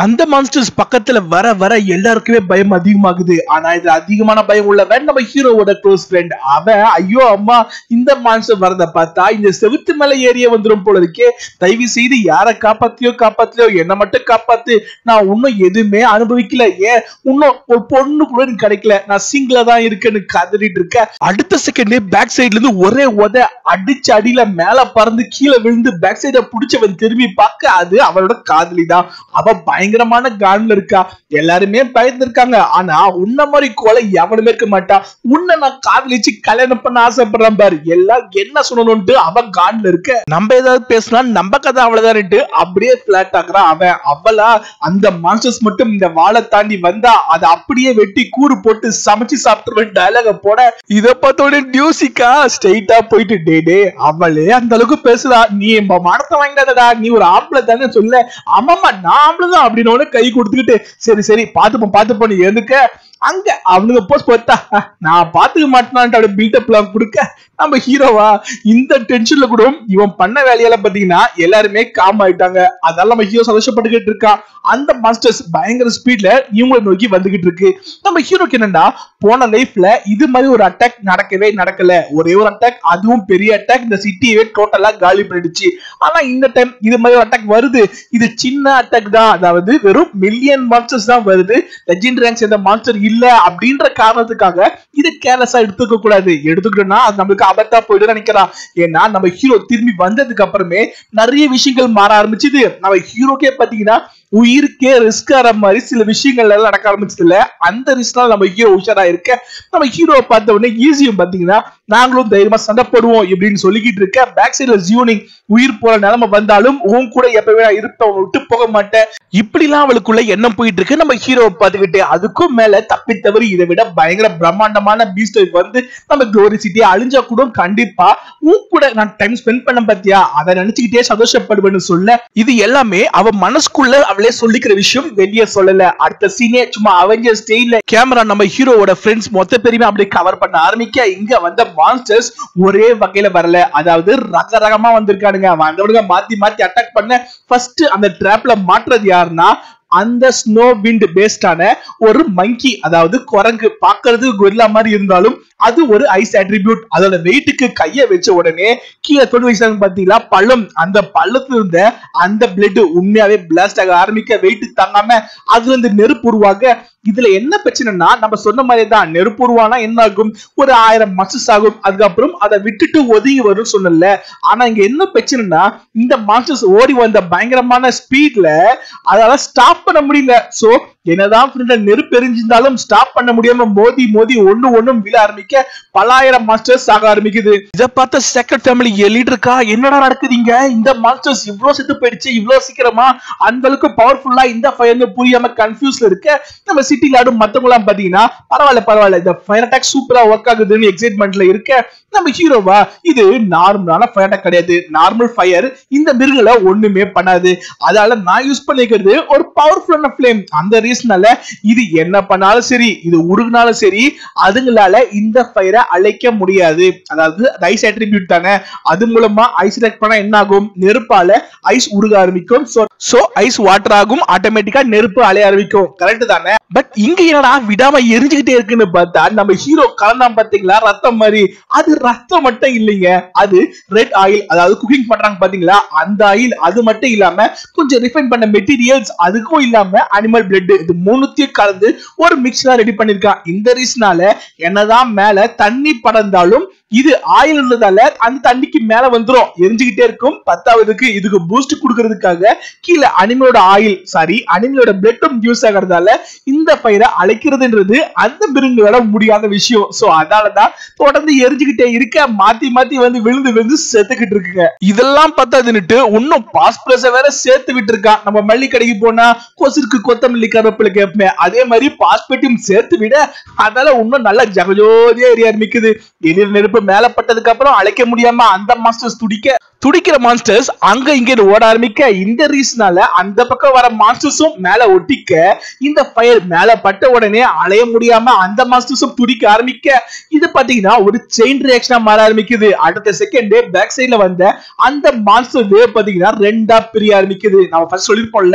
அந்த மான்ஸ்டர்ஸ் பக்கத்துல வர வர எல்லாருக்குமே பயம் அதிகமாகுது ஆனா இதுல அதிகமான பயம் உள்ளவன் நம்ம ஹீரோவோட க்ளோஸ் ஃப்ரெண்ட் அவன் ஐயோ அம்மா இந்த மான்ஸ்டர் வரத பார்த்தா இந்த செவுத்து மேல ஏறிய வந்துரும் போல இருக்கே தயவு செய்து யாரை காப்பாத்தியோ காப்பாத்தியோ என்ன மட்டும் காப்பாத்து நான் இன்னும் எதுவுமே அனுபவிக்கல ஏன் இன்னும் ஒரு பொண்ணு கூட எனக்கு கிடைக்கல நான் சிங்கிளா தான் இருக்கேன்னு கதறிட்டு இருக்க அடுத்த செகண்ட் பேக் சைடுல இருந்து ஒரே உத அடிச்சு அடியில மேல பறந்து கீழே விழுந்து பேக் சைட புடிச்சவன் திரும்பி பார்க்க அது அவனோட காதலி தான் அவ பயங்கரமான கான்ல இருக்கா எல்லாருமே பயந்துருக்காங்க ஆனா உன்ன மாதிரி கொலை எவனுமே இருக்க மாட்டா உன்னை நான் காதலிச்சு கல்யாணம் பண்ண ஆசைப்படுறேன் பாரு எல்லாம் என்ன சொல்லணும்ட்டு அவன் கான்ல இருக்க நம்ம ஏதாவது பேசினா நம்ம கதை அவ்வளவுதான் அப்படியே பிளாட் ஆக்குறான் அவன் அவளா அந்த மான்ஸ்டர்ஸ் மட்டும் இந்த வாழை தாண்டி வந்தா அதை அப்படியே வெட்டி கூறு போட்டு சமைச்சு சாப்பிட்டுருவேன் டயலாக போட இத பார்த்தோட நியூசிக்கா ஸ்ட்ரெயிட்டா போயிட்டு டே டே அவளே அந்த அளவுக்கு பேசுறா நீ என் மானத்தை வாங்கிடாதடா நீ ஒரு ஆம்பளை தானே சொல்ல ஆமாமா நான் ஆம்பளை தான் அப்படின்னு கை கொடுத்துக்கிட்டு சரி சரி பாத்துப்போம் பாத்துப்போம் நீ எதுக்க அங்க அவனுங்க போஸ்ட் பார்த்தா நான் பாத்துக்க மாட்டேனான்ட்டு அப்படியே பில்டப் எல்லாம் கொடுக்க நம்ம ஹீரோவா இந்த டென்ஷன்ல கூட இவன் பண்ண வேலையால பாத்தீங்கன்னா எல்லாருமே காம் ஆயிட்டாங்க அதெல்லாம் நம்ம ஹீரோ சந்தோஷப்பட்டுக்கிட்டு இருக்கான் அந்த மாஸ்டர்ஸ் பயங்கர ஸ்பீட்ல இவங்களை நோக்கி வந்துகிட்டு இருக்கு நம்ம ஹீரோக்கு என்னன்னா போன லைஃப்ல இது மாதிரி ஒரு அட்டாக் நடக்கவே நடக்கல ஒரே ஒரு அட்டாக் அதுவும் பெரிய அட்டாக் இந்த சிட்டியவே டோட்டலா காலி பண்ணிடுச்சு ஆனா இந்த டைம் இது மாதிரி ஒரு அட்டாக் வருது இது சின்ன அட்டாக் தான் அதாவது வெறும் மில்லியன் மான்ஸ்டர்ஸ் தான் வருது லெஜெண்ட் ரேங்க் சேர்ந்த மான்ஸ்டர் இல்ல அப்படின்ற காரணத்துக்காக இது கேர்லெஸ்ஸா எடுத்துக்க கூடாது எடுத்துக்கிட்டோம்னா அது நம்மளுக்கு ஆபத்தா போயிடும் நினைக்கிறான் ஏன்னா நம்ம ஹீரோ திரும்பி வந்ததுக்கு அப்புறமே நிறைய விஷயங்கள் மாற ஆரம்பிச்சுது நம்ம ஹீரோக்கே பாத்தீங்கன்னா உயிருக்கே ரிஸ்க் ஆற மாதிரி சில விஷயங்கள் எல்லாம் நடக்க ஆரம்பிச்சது இல்ல அந்த ரிஸ்க்னால நம்ம ஹீரோ உஷாரா இருக்க நம்ம ஹீரோவை பார்த்த உடனே ஈஸியும் பாத்தீங்கன்னா நாங்களும் தைரியமா சண்டை போடுவோம் இப்படின்னு சொல்லிக்கிட்டு இருக்க பேக் சைடுல ஜியூனிங் உயிர் போற நிலைமை வந்தாலும் உன் கூட எப்பவே நான் இருப்பேன் விட்டு போக மாட்டேன் இப்படிலாம் அவளுக்குள்ள எண்ணம் போயிட்டு இருக்கு நம்ம ஹீரோவை பார்த்துக்கிட்டு அதுக்கும் மேல தப்பி தவறி இதை விட பயங்கர பிரம்மாண்டமான பீஸ்ட் வந்து நம்ம குளோரி சிட்டியை அழிஞ்சா கூட கண்டிப்பா உன் கூட நான் டைம் ஸ்பெண்ட் பண்ண பாத்தியா அதை நினைச்சுக்கிட்டே சந்தோஷப்படுவேன்னு சொல்ல இது எல்லாமே அவ மனசுக்குள்ள அவளே சொல்லிக்கிற விஷயம் வெளியே சொல்லல அடுத்த சீனே சும்மா அவெஞ்சர் ஸ்டைல்ல கேமரா நம்ம ஹீரோவோட ஃப்ரெண்ட்ஸ் மொத்த பேருமே அப்படியே கவர் பண்ண ஆரம்பிக்க இங்க வந்த மான்ஸ்டர்ஸ் ஒரே வகையில வரல அதாவது ரக ரகமா வந்திருக்கானுங்க வந்தவனுங்க மாத்தி மாத்தி அட்டாக் பண்ண ஃபர்ஸ்ட் அந்த ட்ராப்ல மாட்டுறது யாருன்னா அந்த ஸ்னோ விண்ட் பேஸ்டான ஒரு மங்கி அதாவது குரங்கு பாக்குறது கொரில்லா மாதிரி இருந்தாலும் அது ஒரு ஐஸ் அட்ரிபியூட் அதோட வெயிட்டுக்கு கைய வச்ச உடனே கீழே தொடு வச்சாங்க பாத்தீங்களா பள்ளம் அந்த பள்ளத்துல இருந்த அந்த பிளட் உண்மையாவே பிளாஸ்ட் ஆக ஆரம்பிக்க வெயிட் தாங்காம அதுல இருந்து நெருப்பு உருவாக இதுல என்ன பிரச்சனைனா நம்ம சொன்ன மாதிரி தான் நெருப்பு உருவானா என்ன ஆகும் ஒரு ஆயிரம் மசஸ் ஆகும் அதுக்கப்புறம் அதை விட்டுட்டு ஒதுங்கி வரும் சொன்னல ஆனா இங்க என்ன பிரச்சனைனா இந்த மாஸ்டர்ஸ் ஓடி வந்த பயங்கரமான ஸ்பீட்ல அதால ஸ்டாப் பண்ண முடியல சோ என்னதான் ஃப்ரெண்ட்ல நெருப்பு எரிஞ்சிருந்தாலும் ஸ்டாப் பண்ண முடியாம மோதி மோதி ஒண்ணு ஒண்ணும் விழ ஆரம்பிக்க பலாயிரம் மாஸ்டர்ஸ் ஆக ஆரம்பிக்குது இத பார்த்த செகண்ட் ஃபேமிலி எலிட்டு இருக்கா என்னடா நடக்குதுங்க இந்த மாஸ்டர்ஸ் இவ்வளவு செத்து போயிடுச்சு இவ்வளவு சீக்கிரமா அந்த அளவுக்கு பவர்ஃபுல்லா இந்த ஃபயர்னு புரியாம கன்ஃபியூஸ்ல இருக்க நம்ம சிட்டில ஆடும் மத்தவங்க எல்லாம் பாத்தீங்கன்னா பரவாயில்ல பரவாயில்ல இந்த ஃபயர் அட்டாக் சூப்பரா ஒர்க் ஆகுதுன்னு எக்ஸைட்மெண்ட்ல இருக்க நம்ம ஹீரோவா இது நார்மலான ஃபயர் அட்டாக் கிடையாது நார்மல் ஃபயர் இந்த மிருகங்களை ஒண்ணுமே பண்ணாது அதால நான் யூஸ் பண்ணிக்கிறது ஒரு பவர்ஃபுல்லான ஃபிளேம் அந்த ரீசனால இது என்ன பண்ணாலும் சரி இது உருகுனாலும் சரி அதுங்களால இந்த ஃபயரை அழைக்க முடியாது அதாவது ஐஸ் அட்ரிபியூட் தானே அது மூலமா ஐஸ் அட்டாக் பண்ணா என்ன ஆகும் நெருப்பால ஐஸ் உருக ஆரம்பிக்கும் சோ ஐஸ் வாட்டர் ஆகும் ஆட்டோமேட்டிக்கா நெருப்பு அலைய ஆரம்பிக்கும் கரெக்ட் தானே பட் இங்க என்னடா விடாம எரிஞ்சுக்கிட்டே இருக்குன்னு பார்த்தா நம்ம ஹீரோ கலந்தான் பாத்தீங்களா ரத்தம் மாதிரி அது ரத்தம் மட்டும் இல்லைங்க அது ரெட் ஆயில் அதாவது குக்கிங் பண்றாங்க பாத்தீங்களா அந்த ஆயில் அது மட்டும் இல்லாம கொஞ்சம் ரிஃபைன் பண்ண மெட்டீரியல்ஸ் அதுக்கும் இல்லாம அனிமல் பிளட் இது மூணுத்தையும் கலந்து ஒரு மிக்சரா ரெடி பண்ணிருக்கான் இந்த ரீசனால என்னதான் மேல தண்ணி படர்ந்தாலும் இது ஆயில் இருந்ததால அந்த தண்ணிக்கு மேல வந்துரும் எரிஞ்சுக்கிட்டே இருக்கும் பத்தாவதுக்கு இதுக்கு பூஸ்ட் கொடுக்கறதுக்காக கீழே அனிமலோட ஆயில் சாரி அனிமலோட பிளட்டும் யூஸ் ஆகிறதால இந்த பயிரை அழைக்கிறதுன்றது அந்த மிருங்களோட முடியாத விஷயம் சோ அதனாலதான் தொடர்ந்து எரிஞ்சுக்கிட்டே இருக்க மாத்தி மாத்தி வந்து விழுந்து விழுந்து செத்துக்கிட்டு இருக்குங்க இதெல்லாம் பத்தாதுன்னுட்டு இன்னும் பாஸ்பிரஸ வேற சேர்த்து விட்டு இருக்கான் நம்ம மல்லி கடைக்கு போனா கொசுருக்கு கொத்தமல்லி கருவேப்பிலை கேட்பமே அதே மாதிரி பாஸ்பேட்டையும் சேர்த்து விட அதனால இன்னும் நல்லா ஜகஜோதியா எரிய ஆரம்பிக்குது எதிர் நெருப்பு மேல பட்டதுக்கு அப்புறம் அழைக்க முடியாம அந்த மாஸ்டர்ஸ் துடிக்க துடிக்கிற மான்ஸ்டர்ஸ் அங்க இங்க ஓட ஆரம்பிக்க இந்த ரீசனால அந்த பக்கம் வர மான்ஸ்டர்ஸும் மேல ஒட்டிக்க இந்த ஃபயர் மேல பட்ட உடனே அலைய முடியாம அந்த மான்ஸ்டர்ஸும் துடிக்க ஆரம்பிக்க இது பாத்தீங்கன்னா ஒரு செயின் ரியாக்ஷனா மாற ஆரம்பிக்குது அடுத்த செகண்ட் பேக் சைடுல வந்த அந்த மான்ஸ்டர் வேவ் பாத்தீங்கன்னா ரெண்டா பிரிய ஆரம்பிக்குது நம்ம ஃபர்ஸ்ட் சொல்லிருப்போம்ல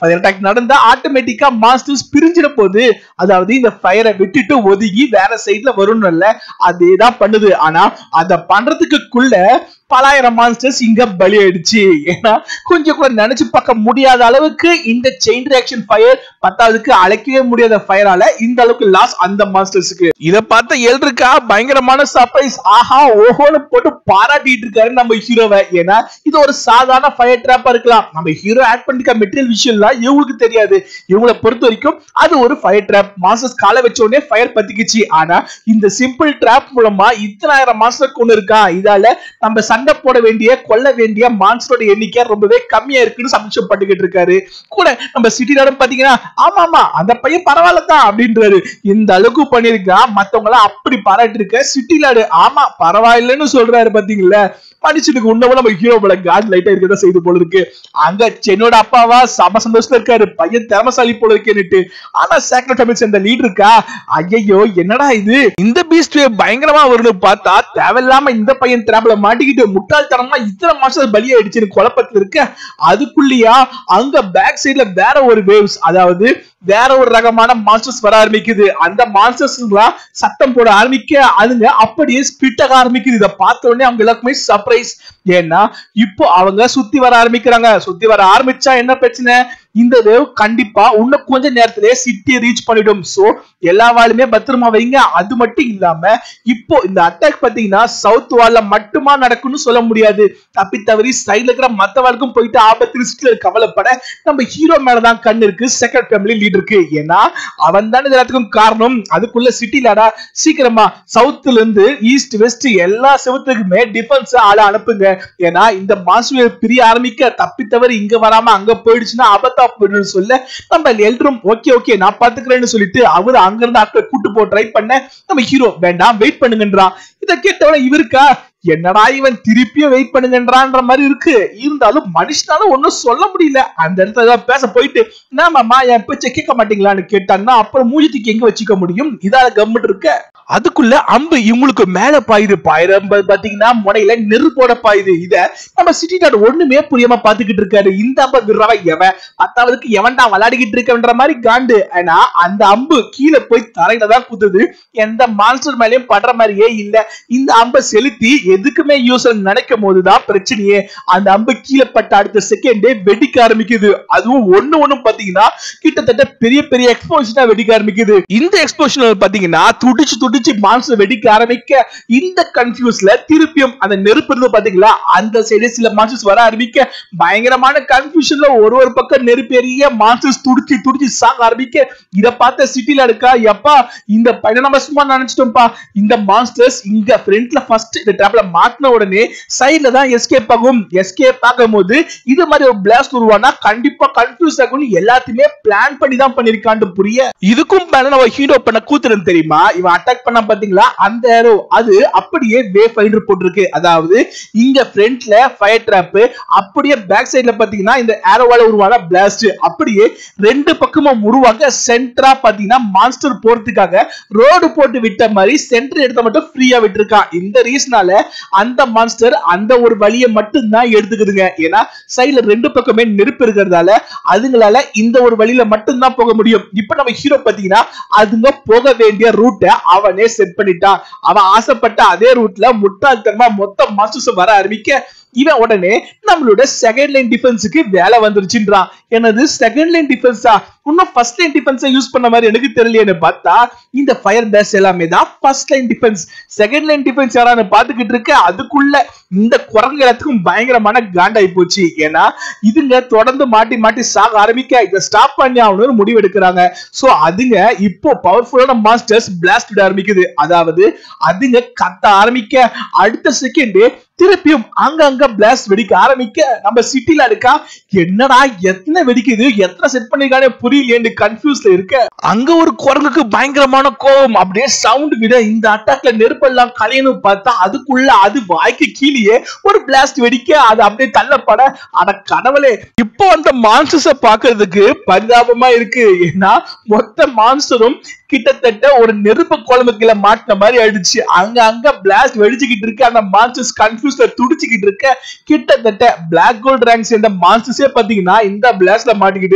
ஃபயர் அட்டாக் நடந்தா ஆட்டோமேட்டிக்கா மாஸ்டர்ஸ் பிரிஞ்சிட போகுது அதாவது இந்த ஃபயரை விட்டுட்டு ஒதுங்கி வேற சைட்ல வரும்ல அதேதான் பண்ணுது ஆனா அத பண்றதுக்குள்ள பலாயிரம் மான்ஸ்டர்ஸ் இங்க பலி ஆயிடுச்சு ஏன்னா கொஞ்சம் கூட நினைச்சு பார்க்க முடியாத அளவுக்கு இந்த செயின் ரியாக்ஷன் ஃபயர் பத்தாவதுக்கு அழைக்கவே முடியாத ஃபயரால இந்த அளவுக்கு லாஸ் அந்த மாஸ்டர்ஸ்க்கு இத பார்த்த எல்ருக்கா பயங்கரமான சர்ப்ரைஸ் ஆஹா ஓஹோன்னு போட்டு பாராட்டிட்டு இருக்காரு நம்ம ஹீரோவை ஏன்னா இது ஒரு சாதாரண ஃபயர் ட்ராப்பா இருக்கலாம் நம்ம ஹீரோ ஆட் பண்ணிருக்க மெட்டீரியல் விஷயம்லாம் இவங்களுக்கு தெரியாது இவங்களை பொறுத்த வரைக்கும் அது ஒரு ஃபயர் ட்ராப் மாஸ்டர்ஸ் காலை வச்ச உடனே ஃபயர் பத்திக்குச்சு ஆனா இந்த சிம்பிள் ட்ராப் மூலமா இத்தனாயிரம் மாஸ்டர் கொண்டு இருக்கா இதால நம்ம சண்டை போட வேண்டிய கொல்ல வேண்டிய மான்ஸ்டரோட எண்ணிக்கை ரொம்பவே கம்மியா இருக்குன்னு சந்தோஷப்பட்டுக்கிட்டு இருக்காரு கூட நம்ம சிட்டி நாடும் பாத்தீங்கன்னா ஆமா ஆமா அந்த பையன் பரவாயில்ல தான் அப்படின்றாரு இந்த அளவுக்கு பண்ணிருக்கா மத்தவங்க எல்லாம் அப்படி பாராட்டி இருக்க சிட்டி நாடு ஆமா பரவாயில்லைன்னு சொல்றாரு பாத்தீங்களா மனுஷனுக்கு உன்னவங்க நம்ம ஹீரோ போல காட் லைட்டா இருக்கதா செய்து போல இருக்கு அங்க சென்னோட அப்பாவா சம சந்தோஷத்துல இருக்காரு பையன் திறமசாலி போல இருக்கேன்னுட்டு ஆனா சேக்ரட் தமிழ்ஸ் இந்த லீட் இருக்கா ஐயோ என்னடா இது இந்த பீஸ்ட் பயங்கரமா வரும்னு பார்த்தா தேவையில்லாம இந்த பையன் திராப்ல மாட்டிக்கிட்டு முட்டாள்தனமா இத்தனை மாசம் பலியாயிடுச்சுன்னு குழப்பத்துல இருக்க அதுக்குள்ளயா அங்க பேக் சைடுல வேற ஒரு வேவ்ஸ் அதாவது வேற ஒரு ரகமான மான்ஸ்டர்ஸ் வர ஆரம்பிக்குது அந்த மான்ஸ்டர்ஸ் சத்தம் போட ஆரம்பிக்க அதுங்க அப்படியே ஸ்பிட் ஆக ஆரம்பிக்குது இதை பார்த்த உடனே அவங்க எல்லாருக்குமே சர்ப்ரைஸ் ஏன்னா இப்போ அவங்க சுத்தி வர ஆரம்பிக்கிறாங்க சுத்தி வர ஆரம்பிச்சா என்ன பிரச்சனை இந்த வேவ் கண்டிப்பா இன்னும் கொஞ்ச நேரத்திலே சிட்டியை ரீச் பண்ணிடும் சோ எல்லா வாளுமே பத்திரமா வைங்க அது மட்டும் இல்லாம இப்போ இந்த அட்டாக் பாத்தீங்கன்னா சவுத் வால்ல மட்டுமா நடக்கும்னு சொல்ல முடியாது தப்பி தவறி சைடுல இருக்கிற மத்த வாளுக்கும் போயிட்டு ஆபத்து ரிஸ்க்ல கவலைப்பட நம்ம ஹீரோ மேலதான் கண் இருக்கு செகண்ட் ஃபேமிலி லீட் இருக்கு ஏன்னா அவன் தான் இது எல்லாத்துக்கும் காரணம் அதுக்குள்ள சிட்டிலடா சீக்கிரமா சவுத்ல இருந்து ஈஸ்ட் வெஸ்ட் எல்லா செவத்துக்குமே டிஃபென்ஸ் ஆள அனுப்புங்க ஏன்னா இந்த மாசு பிரிய ஆரம்பிக்க தப்பி தவறி இங்க வராம அங்க போயிடுச்சுன்னா ஆபத்தா போயிடுன்னு சொல்ல நம்ம எல்ரும் ஓகே ஓகே நான் பாத்துக்கிறேன்னு சொல்லிட்டு அவரு அங்க இருந்து ஆட்களை கூட்டு போ ட்ரை பண்ண நம்ம ஹீரோ வேண்டாம் வெயிட் பண்ணுங்கன்றான் இத கேட்டவன இவருக்கா என்னடா இவன் திருப்பியும் வெயிட் பண்ணுங்கன்றான்ற மாதிரி இருக்கு இருந்தாலும் மனுஷனால ஒன்னும் சொல்ல முடியல அந்த இடத்துல ஏதாவது பேச போயிட்டு என்னமாமா என் பேச்ச கேட்க மாட்டீங்களான்னு கேட்டாங்கன்னா அப்புறம் மூஜத்துக்கு எங்க வச்சுக்க முடியும் இதால கம்மிட்டு இருக்க அதுக்குள்ள அம்பு இவங்களுக்கு மேல பாயுது பாயிரம் பாத்தீங்கன்னா முனையில நெருப்போட பாயுது இத நம்ம சிட்டி டாட் ஒண்ணுமே புரியாம பாத்துக்கிட்டு இருக்காரு இந்த அம்பை விடுறவன் எவன் பத்தாவதுக்கு எவன்டா விளையாடிக்கிட்டு இருக்கன்ற மாதிரி காண்டு ஆனா அந்த அம்பு கீழே போய் தரையில தான் குத்துது எந்த மான்ஸ்டர் மேலயும் படுற மாதிரியே இல்ல இந்த அம்பை செலுத்தி எதுக்குமே யூஸ் நினைக்கும் போதுதான் பிரச்சனையே அந்த அம்பு கீழே பட்ட அடுத்த செகண்டே வெடிக்க ஆரம்பிக்குது அதுவும் ஒண்ணு ஒண்ணும் பாத்தீங்கன்னா கிட்டத்தட்ட பெரிய பெரிய எக்ஸ்போஷனா வெடிக்க ஆரம்பிக்குது இந்த எக்ஸ்போஷன் பாத்தீங்கன்னா துடிச்சு துடிச்சு மான்ஸ்டர் வெடிக்க ஆரம்பிக்க இந்த கன்ஃபியூஸ்ல திருப்பியும் அந்த நெருப்பு இருந்து பாத்தீங்களா அந்த சைடு சில மான்ஸ்டர்ஸ் வர ஆரம்பிக்க பயங்கரமான கன்ஃபியூஷன்ல ஒரு ஒரு பக்கம் நெருப்பெரிய மான்ஸ்டர்ஸ் துடிச்சு துடிச்சு சாக ஆரம்பிக்க இத பார்த்த சிட்டில இருக்கா எப்பா இந்த பையனை நம்ம சும்மா நினைச்சிட்டோம்ப்பா இந்த மான்ஸ்டர்ஸ் இங்க ஃப்ரண்ட்ல ஃபர்ஸ்ட் இந்த ட்ராப்ல மாட்டின உடனே சைடுல தான் எஸ்கேப் ஆகும் எஸ்கேப் ஆகும்போது இது மாதிரி ஒரு பிளாஸ்ட் உருவானா கண்டிப்பா கன்ஃபியூஸ் ஆகும்னு எல்லாத்தையுமே பிளான் பண்ணி தான் பண்ணிருக்கான்னு புரிய இதுக்கும் மேல நம்ம ஹீரோ பண்ண கூத்துறன்னு தெரியுமா இவன் அட்டாக் பண்ண பாத்தீங்களா அந்த ஏரோ அது அப்படியே வே ஃபைண்டர் போட்டிருக்கு அதாவது இங்க ஃப்ரண்ட்ல ஃபயர் ட்ராப் அப்படியே பேக் சைடுல பாத்தீங்கன்னா இந்த ஏரோவால உருவான பிளாஸ்ட் அப்படியே ரெண்டு பக்கமும் உருவாக்க சென்டரா பாத்தீங்கன்னா மான்ஸ்டர் போறதுக்காக ரோடு போட்டு விட்ட மாதிரி சென்டர் இடத்த மட்டும் ஃப்ரீயா விட்டுருக்கான் இந்த ரீசனால அந்த மான்ஸ்டர் அந்த ஒரு வழியை மட்டும் தான் எடுத்துக்குதுங்க ஏன்னா சைடுல ரெண்டு பக்கமே நெருப்பு இருக்கிறதால அதுங்களால இந்த ஒரு வழியில மட்டும் தான் போக முடியும் இப்ப நம்ம ஹீரோ பாத்தீங்கன்னா அதுங்க போக வேண்டிய ரூட்டை அவனே செட் பண்ணிட்டான் அவன் ஆசைப்பட்ட அதே ரூட்ல முட்டாள்தனமா மொத்த மாஸ்டர்ஸ் வர ஆரம்பிக்க இவன் உடனே நம்மளோட செகண்ட் லைன் டிஃபென்ஸுக்கு வேலை வந்துருச்சுன்றான் எனது செகண்ட் லைன் டிஃபென்ஸா இன்னும் ஃபர்ஸ்ட் லைன் டிஃபென்ஸை யூஸ் பண்ண மாதிரி எனக்கு தெரியலையேன்னு பார்த்தா இந்த ஃபயர் பேஸ் எல்லாமே தான் first line defence second line defence யாரான்னு பார்த்துக்கிட்டு இருக்க அதுக்குள்ள இந்த குரங்கு எல்லாத்துக்கும் பயங்கரமான காண்டாய் போச்சு ஏன்னா இதுங்க தொடர்ந்து மாட்டி மாட்டி சாக ஆரம்பிக்க இதை ஸ்டாப் பண்ணி ஆகணும்னு முடிவு எடுக்கிறாங்க சோ அதுங்க இப்போ பவர்ஃபுல்லான மாஸ்டர்ஸ் பிளாஸ்ட் விட ஆரம்பிக்குது அதாவது அதுங்க கத்த ஆரம்பிக்க அடுத்த செகண்ட் திருப்பியும் அங்கங்க பிளாஸ்ட் வெடிக்க ஆரம்பிக்க நம்ம சிட்டில இருக்கா என்னடா எத்தனை வெடிக்குது எத்தனை செட் பண்ணிருக்கானே புரியலையேன்னு கன்ஃபியூஸ்ல இருக்க அங்க ஒரு குரங்குக்கு பயங்கரமான கோவம் அப்படியே சவுண்ட் விட இந்த அட்டாக்ல நெருப்பெல்லாம் கலையணும் பார்த்தா அதுக்குள்ள அது வாய்க்கு கீழே ஒரு பிளாஸ்ட் வெடிக்க அது அப்படியே தள்ளப்பட அட கடவுளே இப்போ அந்த மான்ஸ்டர்ஸ பாக்குறதுக்கு பரிதாபமா இருக்கு ஏன்னா மொத்த மான்ஸ்டரும் கிட்டத்தட்ட ஒரு நெருப்பு குழம்பு கீழே மாட்டின மாதிரி ஆயிடுச்சு அங்க அங்க பிளாஸ்ட் வெடிச்சுக்கிட்டு இருக்கு அந்த மான்ஸ்டர்ஸ் கன்ஃபியூஸ்ல துடிச்சுக்கிட்டு இருக்க கிட்டத்தட்ட பிளாக் கோல்ட் ரேங்க் சேர்ந்த மான்ஸ்டர்ஸே பாத்தீங்கன்னா இந்த பிளாஸ்ட்ல மாட்டிக்கிட்டு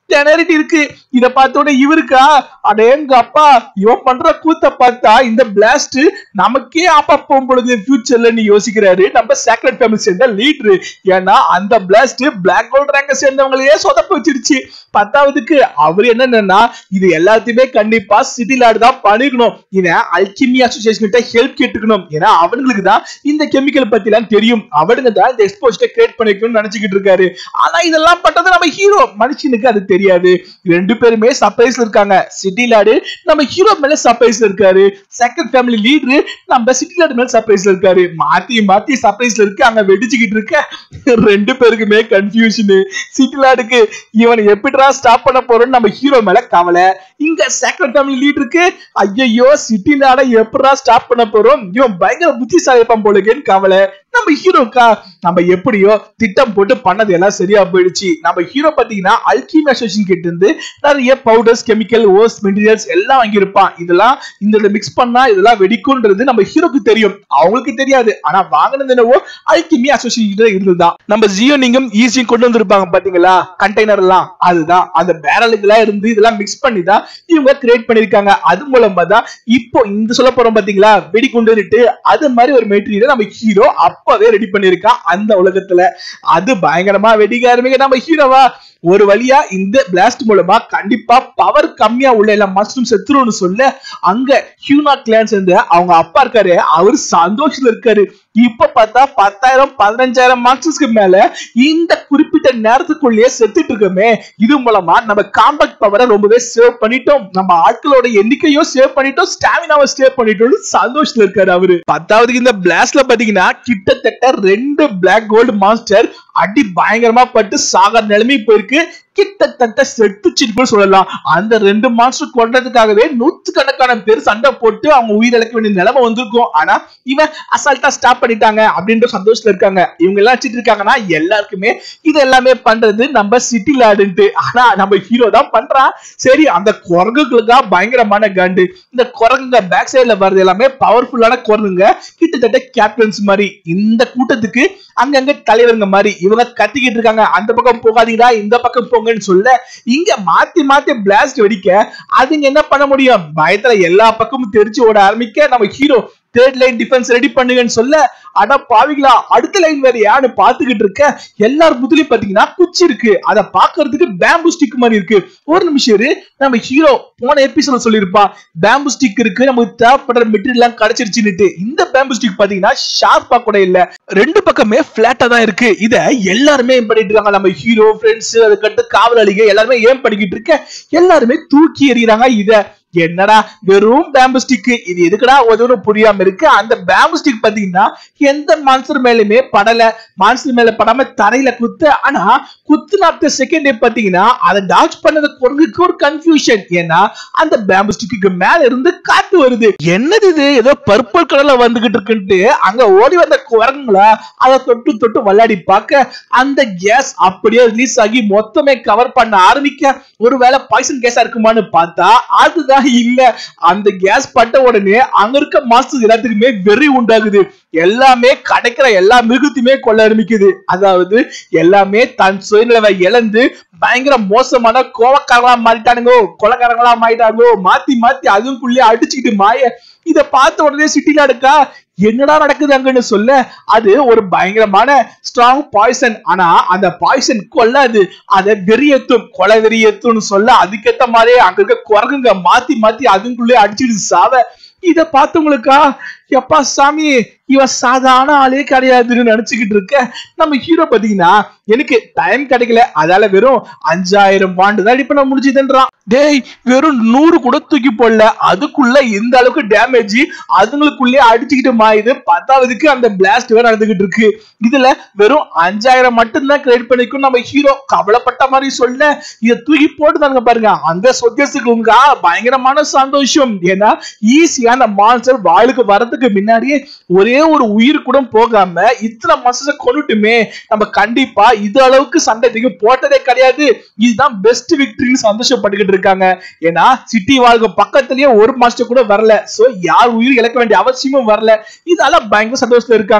திணறிட்டு இருக்கு இத பார்த்தோட இவருக்கா அடேங்க அப்பா இவன் பண்ற கூத்த பார்த்தா இந்த பிளாஸ்ட் நமக்கே ஆப்பா போகும் பொழுது ஃபியூச்சர்ல நீ யோசிக்கிறாரு நம்ம சேக்ரெட் ஃபேமிலி சேர்ந்த லீடரு ஏன்னா அந்த பிளாஸ்ட் பிளாக் கோல்ட் ரேங்க சேர்ந்தவங்களையே சொதப்ப வச்சிருச்சு பத்தாவதுக்கு அவர் என்னன்னா இது எல்லாத்தையுமே கண்டிப்பா சிட்டி லாடு தான் பண்ணிக்கணும் இதை அல்கிமி அசோசியேஷன் கிட்ட ஹெல்ப் கேட்டுக்கணும் ஏன்னா அவங்களுக்கு தான் இந்த கெமிக்கல் பத்தி எல்லாம் தெரியும் அவனுங்க தான் இந்த எக்ஸ்போஸ்ட கிரியேட் பண்ணிக்கணும்னு நினைச்சுக்கிட்டு இருக்காரு ஆனா இதெல்லாம் பண்றது நம்ம ஹீரோ மனுஷனுக்கு அது தெரியாது ரெண்டு பேருமே சர்ப்ரைஸ்ல இருக்காங்க சிட்டி லாடு நம்ம ஹீரோ மேல சர்ப்ரைஸ்ல இருக்காரு செகண்ட் ஃபேமிலி லீடரு நம்ம சிட்டி லாடு மேல சர்ப்ரைஸ்ல இருக்காரு மாத்தி மாத்தி சர்ப்ரைஸ்ல இருக்கு அங்க வெடிச்சுக்கிட்டு இருக்க ரெண்டு பேருக்குமே கன்ஃபியூஷன் சிட்டி லாடுக்கு இவனை எப்படிடா ஸ்டாப் பண்ண போறோம்னு நம்ம ஹீரோ மேல கவலை இங்க செகண்ட் ஃபேமிலி லீடருக்கு ஐயோ சிட்டி லாட எப்படிடா ஸ்டாப் பண்ண போறோம் இவன் பயங்கர புத்திசாலி இருப்பான் போலுக்குன்னு கவலை நம்ம ஹீரோக்கா நம்ம எப்படியோ திட்டம் போட்டு பண்ணது எல்லாம் சரியா போயிடுச்சு நம்ம ஹீரோ பாத்தீங்கன்னா அல்கிமி அசோசியேஷன் கிட்ட இருந்து நிறைய பவுடர்ஸ் கெமிக்கல் ஓஸ் மெட்டீரியல்ஸ் எல்லாம் வாங்கியிருப்பான் இதெல்லாம் இந்த மிக்ஸ் பண்ணா இதெல்லாம் வெடிக்கும்ன்றது நம்ம ஹீரோக்கு தெரியும் அவங்களுக்கு தெரியாது ஆனா வாங்கினது என்னவோ அல்கிமி அசோசியேஷன் இருந்துதான் நம்ம ஜியோ நீங்க ஈஸியும் கொண்டு வந்திருப்பாங்க பாத்தீங்களா கண்டெய்னர் எல்லாம் அதுதான் அந்த பேரல் இதெல்லாம் இருந்து இதெல்லாம் மிக்ஸ் பண்ணி தான் இவங்க கிரியேட் பண்ணிருக்காங்க அது மூலமா தான் இப்போ இந்த சொல்ல போறோம் பாத்தீங்களா வெடி கொண்டு அது மாதிரி ஒரு மெட்டீரியல் நம்ம ஹீரோ அப்பவே ரெடி பண்ணிருக்கான் அந்த உலகத்துல அது பயங்கரமா வெடிக்க ஆரம்பிக்க நம்ம ஹீரோவா ஒரு வழியா இந்த பிளாஸ்ட் மூலமா கண்டிப்பா பவர் கம்மியா உள்ள எல்லாம் மஷ்ரூம் செத்துரும்னு சொல்ல அங்க ஹியூனா கிளான்ஸ் இருந்து அவங்க அப்பா இருக்காரு அவர் சந்தோஷத்துல இருக்காரு இப்ப பார்த்தா பத்தாயிரம் பதினஞ்சாயிரம் மார்க்ஸஸ்க்கு மேல இந்த குறிப்பிட்ட நேரத்துக்குள்ளேயே செத்துட்டு இருக்கோமே இது மூலமா நம்ம காம்பேக்ட் பவரை ரொம்பவே சேவ் பண்ணிட்டோம் நம்ம ஆட்களோட எண்ணிக்கையும் சேவ் பண்ணிட்டோம் ஸ்டாமினாவை சேவ் பண்ணிட்டோம்னு சந்தோஷத்துல இருக்காரு அவரு பத்தாவதுக்கு இந்த பிளாஸ்ட்ல பாத்தீங்கன்னா கிட்டத்தட்ட ரெண்டு பிளாக் கோல்டு மாஸ்டர் அடி பயங்கரமா பட்டு சாகர் நிலைமை போயிருக்கு கிட்டத்தட்ட செத்துச்சுன்னு சொல்லலாம் அந்த ரெண்டு மாஸ்டர் கொண்டதுக்காகவே நூத்து கணக்கான பேர் சண்டை போட்டு அவங்க உயிரிழக்க வேண்டிய நிலைமை வந்திருக்கும் ஆனா இவன் அசால்ட்டா ஸ்டாப் பண்ணிட்டாங்க அப்படின்ற சந்தோஷத்துல இருக்காங்க இவங்க எல்லாம் வச்சுட்டு இருக்காங்கன்னா எல்லாருக்குமே இது எல்லாமே பண்றது நம்ம சிட்டி லாடுன்ட்டு ஆனா நம்ம ஹீரோ தான் பண்றான் சரி அந்த குரங்குகளுக்கா பயங்கரமான கண்டு இந்த குரங்குங்க பேக் சைடுல வர்றது எல்லாமே பவர்ஃபுல்லான குரங்குங்க கிட்டத்தட்ட கேப்டன்ஸ் மாதிரி இந்த கூட்டத்துக்கு அங்கங்க தலைவருங்க மாதிரி இவங்க கத்திக்கிட்டு இருக்காங்க அந்த பக்கம் போகாதீங்கடா இந்த பக்கம் போங்கன்னு சொல்ல இங்க மாத்தி மாத்தி பிளாஸ்ட் வெடிக்க அதுங்க என்ன பண்ண முடியும் பயத்துல எல்லா பக்கமும் தெரிச்சு ஓட ஆரம்பிக்க நம்ம hero third line defence ready பண்ணுங்கன்னு சொல்ல அட பாவிங்களா அடுத்த லைன் வேற யாரு பாத்துக்கிட்டு இருக்க எல்லார் புதுலயும் பாத்தீங்கன்னா குச்சி இருக்கு அத பாக்குறதுக்கு பேம்பு ஸ்டிக் மாதிரி இருக்கு ஒரு நிமிஷம் இரு நம்ம ஹீரோ போன எபிசோட சொல்லியிருப்பா பேம்பு ஸ்டிக் இருக்கு நமக்கு தேவைப்படுற மெட்டீரியல் எல்லாம் கிடைச்சிருச்சுன்னுட்டு இந்த பேம்பு ஸ்டிக் பாத்தீங்கன்னா ஷார்ப்பா கூட இல்ல ரெண்டு பக்கமே பிளாட்டா தான் இருக்கு இத எல்லாருமே ஏம் பண்ணிட்டு இருக்காங்க நம்ம ஹீரோ ஃப்ரெண்ட்ஸ் அதுக்கடுத்து காவலாளிக எல்லாருமே ஏம் பண்ணிக்கிட்டு இருக்க எல்லாருமே தூக்கி எறிகிறாங்க இத என்னடா வெறும் பேம்பு ஸ்டிக் இது எதுக்குடா உதவும் புரியாம இருக்கு அந்த பேம்பு ஸ்டிக் பாத்தீங்கன்னா எந்த மான்சர் மேலுமே படல மான்சர் மேல படாம தரையில குத்து ஆனா குத்துன அடுத்த செகண்ட் பாத்தீங்கன்னா அதை டாச் பண்ணது குரங்குக்கு ஒரு கன்ஃபியூஷன் ஏன்னா அந்த பேம்பு ஸ்டிக்கு மேல இருந்து காத்து வருது என்னது இது ஏதோ பர்பிள் கலர்ல வந்துகிட்டு இருக்குன்ட்டு அங்க ஓடி வந்த குரங்குங்களா அதை தொட்டு தொட்டு விளையாடி பார்க்க அந்த கேஸ் அப்படியே ரிலீஸ் ஆகி மொத்தமே கவர் பண்ண ஆரம்பிக்க ஒருவேளை பாய்சன் கேஸா இருக்குமான்னு பார்த்தா அதுதான் இல்ல அந்த கேஸ் பட்ட உடனே அங்க இருக்க மாஸ்டர்ஸ் எல்லாத்துக்குமே வெறி உண்டாகுது எல்லாமே கிடைக்கிற எல்லா மிருகத்தையுமே கொள்ள ஆரம்பிக்குது அதாவது எல்லாமே தன் சுயநிலவை இழந்து பயங்கர மோசமான கோவக்காரங்களா மாறிட்டானுங்கோ கொலக்காரங்களா மாறிட்டாங்கோ மாத்தி மாத்தி அதுக்குள்ளே அடிச்சுக்கிட்டு மாய இத பார்த்த உடனே சிட்டில இருக்கா என்னடா நடக்குது அங்கன்னு சொல்ல அது ஒரு பயங்கரமான ஸ்ட்ராங் பாய்சன் ஆனா அந்த பாய்சன் கொல்லாது அதை வெறியேத்தும் கொலை வெறியேத்தும்னு சொல்ல அதுக்கேத்த மாதிரியே அங்க இருக்க குரங்குங்க மாத்தி மாத்தி அதுக்குள்ளே அடிச்சிட்டு சாவ இத பார்த்தவங்களுக்கா எப்பா சாமி இவன் சாதாரண ஆளே கிடையாதுன்னு நினைச்சுக்கிட்டு இருக்க நம்ம ஹீரோ பாத்தீங்கன்னா எனக்கு டைம் கிடைக்கல அதால வெறும் அஞ்சாயிரம் பாண்டு தான் இப்ப நான் முடிஞ்சதுன்றான் டேய் வெறும் நூறு கூட தூக்கி போடல அதுக்குள்ள இந்த அளவுக்கு டேமேஜ் அதுங்களுக்குள்ளே அடிச்சுக்கிட்டு மாயுது பத்தாவதுக்கு அந்த பிளாஸ்ட் வேற நடந்துகிட்டு இருக்கு இதுல வெறும் அஞ்சாயிரம் மட்டும்தான் கிரியேட் பண்ணிக்கும் நம்ம ஹீரோ கவலைப்பட்ட மாதிரி சொல்ல இதை தூக்கி போட்டுதாங்க பாருங்க அந்த சொத்தியத்துக்கு உங்க பயங்கரமான சந்தோஷம் ஏன்னா ஈஸியான மான்சர் வாளுக்கு வரதுக்கு முன்னாடியே ஒரே ஒரு உயிர் கூட போகாம இத்தனை மாசத்தை கொண்டுட்டுமே நம்ம கண்டிப்பா இது அளவுக்கு சண்டைக்கு போட்டதே கிடையாது இதுதான் பெஸ்ட் விக்டரின்னு சந்தோஷப்பட்டுக்கிட்டு இருக்காங்க ஏன்னா சிட்டி வாழ்க பக்கத்துலயே ஒரு மாஸ்டர் கூட வரல சோ யார் உயிர் இழக்க வேண்டிய அவசியமும் வரல இதால பயங்கர சந்தோஷத்துல இருக்காங்க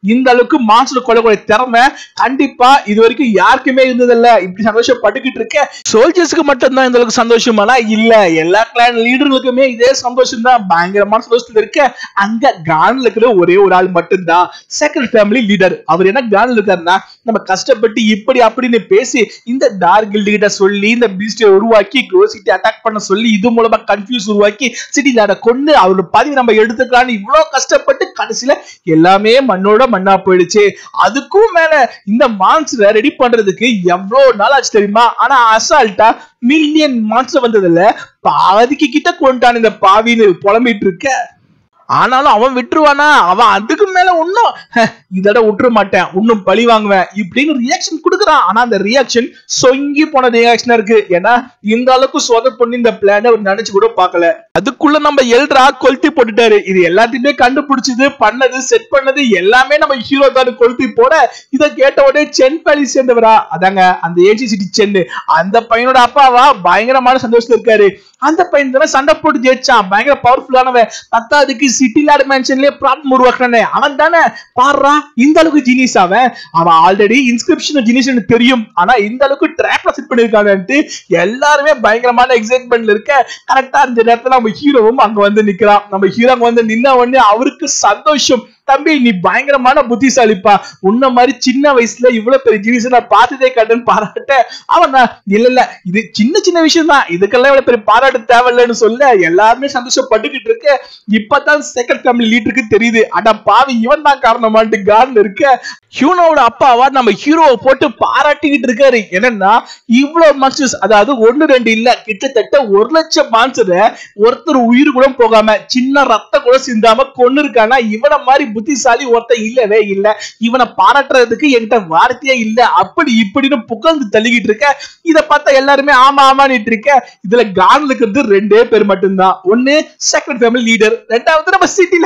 இந்த அளவுக்கு மான்ஸ்டர் கொள்ளக்கூடிய திறமை கண்டிப்பா இது வரைக்கும் யாருக்குமே இருந்ததில்ல இப்படி சந்தோஷப்பட்டுக்கிட்டு இருக்க சோல்ஜர்ஸ்க்கு மட்டும் தான் இந்த அளவுக்கு சந்தோஷமானா இல்ல எல்லா கிளான் லீடர்களுக்குமே இதே சந்தோஷம் தான் பயங்கரமான சந்தோஷத்துல இருக்க அங்க கான்ல இருக்கிற ஒரே ஒரு ஆள் மட்டும்தான் செகண்ட் ஃபேமிலி லீடர் அவர் என்ன கான்ல இருக்காருன்னா நம்ம கஷ்டப்பட்டு இப்படி அப்படின்னு பேசி இந்த டார்க் கில்டு கிட்ட சொல்லி இந்த பீஸ்டை உருவாக்கி க்ளோஸ் சிட்டி அட்டாக் பண்ண சொல்லி இது மூலமா கன்ஃபியூஸ் உருவாக்கி சிட்டி லாட கொண்டு அவரோட பதவி நம்ம எடுத்துக்கலாம்னு இவ்வளவு கஷ்டப்பட்டு கடைசியில எல்லாமே மண்ணோட மண்ணா போயிடுச்சு அதுக்கும் மேல இந்த மான்ஸ்டரை ரெடி பண்றதுக்கு எவ்வளவு நாள் ஆச்சு தெரியுமா ஆனா அசால்ட்டா மில்லியன் மான்ஸ்டர் வந்ததுல பாதிக்கு கிட்ட கொண்டான் இந்த பாவின்னு புலம்பிட்டு இருக்க ஆனாலும் அவன் விட்டுருவானா அவன் அதுக்கு மேல ஒன்னும் இதோட விட்டுற மாட்டேன் இன்னும் பழி வாங்குவேன் இப்படின்னு ரியாக்ஷன் கொடுக்குறான் ஆனா அந்த ரியாக்ஷன் சொங்கி போன ரியாக்ஷனா இருக்கு ஏன்னா இந்த அளவுக்கு சொத பண்ணி இந்த பிளான அவர் நினைச்சு கூட பார்க்கல அதுக்குள்ள நம்ம எல்ரா கொளுத்தி போட்டுட்டாரு இது எல்லாத்தையுமே கண்டுபிடிச்சது பண்ணது செட் பண்ணது எல்லாமே நம்ம ஹீரோ தான் கொளுத்தி போட இதை கேட்ட உடனே சென் பேலி சேர்ந்தவரா அதாங்க அந்த ஏஜி சிட்டி சென்னு அந்த பையனோட அப்பாவா பயங்கரமான சந்தோஷத்துல இருக்காரு அந்த பையன் தானே சண்டை போட்டு ஜெயிச்சான் பயங்கர பவர்ஃபுல்லானவன் பத்தாவதுக்கு சிட்டி லாட் மேன்ஷன்லயே ப்ராப்ளம் உருவாக்குறானே அவன் தானே பாடுறா இந்த அளவுக்கு ஜீனிஸ் அவன் அவன் ஆல்ரெடி இன்ஸ்கிரிப்ஷன் ஜீனிஸ் தெரியும் ஆனா இந்த அளவுக்கு ட்ராக்ல செட் பண்ணிருக்கான்ட்டு எல்லாருமே பயங்கரமான எக்ஸைட்மெண்ட்ல இருக்க கரெக்டா இந்த நேரத்துல நம்ம ஹீரோவும் அங்க வந்து நிக்கிறான் நம்ம ஹீரோ அங்க வந்து நின்ன உடனே அவருக்கு சந்தோஷம் தம்பி நீ பயங்கரமான புத்திசாலிப்பா உன்ன மாதிரி சின்ன வயசுல இவ்வளவு பெரிய ஜீனிஸ் நான் பார்த்ததே கண்டுன்னு பாராட்ட அவன் நான், இல்ல இல்ல இது சின்ன சின்ன விஷயம் தான் இதுக்கெல்லாம் இவ்வளவு பெரிய பாராட்டு தேவையில்லைன்னு சொல்ல எல்லாருமே சந்தோஷப்பட்டுக்கிட்டு இருக்க இப்பதான் செகண்ட் ஃபேமிலி லீடருக்கு தெரியுது அட பாவி இவன் தான் காரணமான்ட்டு கார்ல இருக்க ஹியூனோட அப்பாவா நம்ம ஹீரோவை போட்டு பாராட்டிக்கிட்டு இருக்காரு என்னன்னா இவ்வளவு மான்ஸ்டர்ஸ் அதாவது ஒண்ணு ரெண்டு இல்ல கிட்டத்தட்ட ஒரு லட்சம் மான்ஸ்டரை ஒருத்தர் உயிர் கூட போகாம சின்ன ரத்த கூட சிந்தாம கொண்டு இருக்கானா இவனை மாதிரி புத்திசாலி ஒருத்தன் இல்லவே இல்ல இவனை பாராட்டுறதுக்கு என்கிட்ட வார்த்தையே இல்ல அப்படி இப்படின்னு புகழ்ந்து தள்ளிக்கிட்டு இருக்க இத பார்த்தா எல்லாருமே ஆமா ஆமான்னு இருக்க இதுல கான்ல இருக்கிறது ரெண்டே பேர் மட்டும்தான் ஒண்ணு செகண்ட் ஃபேமிலி லீடர் ரெண்டாவது நம்ம சிட்டி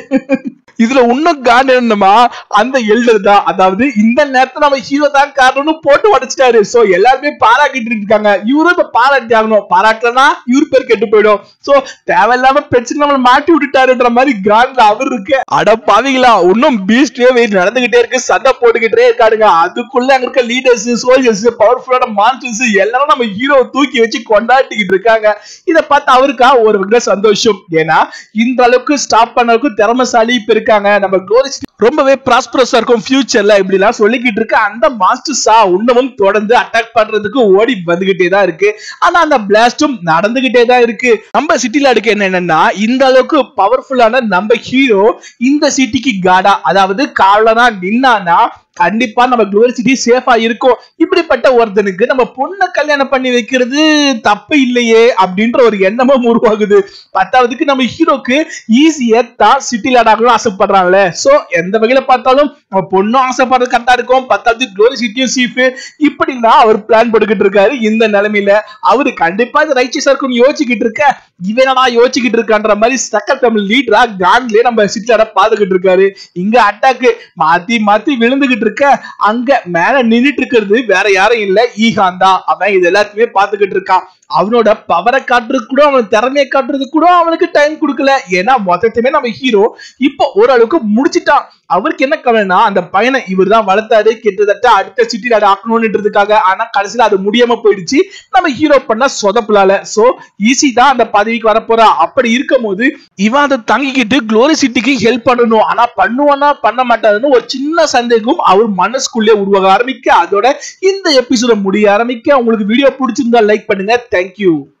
இதுல இன்னும் கான் என்னமா அந்த எல்டர் தான் அதாவது இந்த நேரத்துல நம்ம ஹீரோ தான் காரணம்னு போட்டு உடைச்சிட்டாரு சோ எல்லாருமே பாராட்டிட்டு இருக்காங்க இவரும் இப்ப பாராட்டி ஆகணும் பாராட்டலனா இவரு பேர் கெட்டு போயிடும் சோ தேவையில்லாம பிரச்சனை நம்மள மாட்டி விட்டுட்டாருன்ற மாதிரி கான்ல அவர் இருக்கு அட பாவிங்களா இன்னும் பீஸ்டே வெயிட் நடந்துகிட்டே இருக்கு சண்டை போட்டுக்கிட்டே இருக்காடுங்க அதுக்குள்ள அங்க இருக்க லீடர்ஸ் சோல்ஜர்ஸ் பவர்ஃபுல்லான மான்ஸ்டர்ஸ் எல்லாரும் நம்ம ஹீரோ தூக்கி வச்சு கொண்டாட்டிக்கிட்டு இருக்காங்க இத பார்த்து அவருக்கா ஒரு வகை சந்தோஷம் ஏன்னா இந்த அளவுக்கு ஸ்டாப் பண்ண அளவுக்கு திறமசாலி இப்ப இருக்காங்க நம்ம க்ளோரி ரொம்பவே ப்ராஸ்பரஸா இருக்கும் ஃபியூச்சர்ல இப்படி எல்லாம் சொல்லிக்கிட்டு இருக்க அந்த மாஸ்டர்ஸா இன்னமும் தொடர்ந்து அட்டாக் பண்றதுக்கு ஓடி வந்துகிட்டே தான் இருக்கு ஆனா அந்த பிளாஸ்டும் நடந்துகிட்டே தான் இருக்கு நம்ம சிட்டில இருக்க என்னன்னா இந்த அளவுக்கு பவர்ஃபுல்லான நம்ம ஹீரோ இந்த சிட்டிக்கு காடா அதாவது காவலனா நின்னானா கண்டிப்பா நம்ம குளோரி சிட்டி சேஃபா இருக்கும் இப்படிப்பட்ட ஒருத்தனுக்கு நம்ம பொண்ணை கல்யாணம் பண்ணி வைக்கிறது தப்பு இல்லையே அப்படின்ற ஒரு எண்ணமும் உருவாகுது பத்தாவதுக்கு நம்ம ஹீரோக்கு ஈஸியா தான் சிட்டி லாடாகணும் ஆசைப்படுறாங்கல்ல சோ எந்த வகையில பார்த்தாலும் நம்ம பொண்ணும் ஆசைப்படுறது கரெக்டா இருக்கும் பத்தாவது குளோரி சிட்டியும் சீஃப் இப்படிலாம் அவர் பிளான் போட்டுக்கிட்டு இருக்காரு இந்த நிலைமையில அவரு கண்டிப்பா இது ரைச்சஸா இருக்கும்னு யோசிச்சுக்கிட்டு இருக்க இவனடா யோசிச்சுக்கிட்டு இருக்கான்ற மாதிரி செகண்ட் ஃபேமிலி லீடரா கான்லயே நம்ம சிட்டி லாடா பாத்துக்கிட்டு இருக்காரு இங்க அட்டாக்கு மாத்தி மாத்தி விழுந்துகிட்டு இருக்க அங்க மேல நின்னுட்டு இருக்கிறது வேற யாரும் இல்ல ஈகான் தான் அவன் இது எல்லாத்தையுமே பாத்துக்கிட்டு இருக்கான் அவனோட பவரை காட்டுறதுக்கு கூட அவன் திறமையை காட்டுறதுக்கு கூட அவனுக்கு டைம் கொடுக்கல ஏன்னா மொத்தத்தையுமே நம்ம ஹீரோ இப்போ ஓரளவுக்கு முடிச்சிட்டான் அவருக்கு என்ன கவலைனா அந்த பையனை இவர் தான் வளர்த்தாரு கிட்டத்தட்ட அடுத்த சிட்டில அதை ஆக்கணும்ன்றதுக்காக ஆனா கடைசியில அது முடியாம போயிடுச்சு நம்ம ஹீரோ பண்ண சொதப்பலால சோ ஈஸி தான் அந்த பதவிக்கு வரப்போறா அப்படி இருக்கும் போது இவன் அதை தங்கிக்கிட்டு குளோரி சிட்டிக்கு ஹெல்ப் பண்ணணும் ஆனா பண்ணுவானா பண்ண மாட்டாருன்னு ஒரு சின்ன சந்தேகம் அவர் மனசுக்குள்ளே உருவாக ஆரம்பிக்க அதோட இந்த எபிசோட முடிய ஆரம்பிக்க உங்களுக்கு வீடியோ பிடிச்சிருந்தா லைக் பண்ணுங்க தேங்க்யூ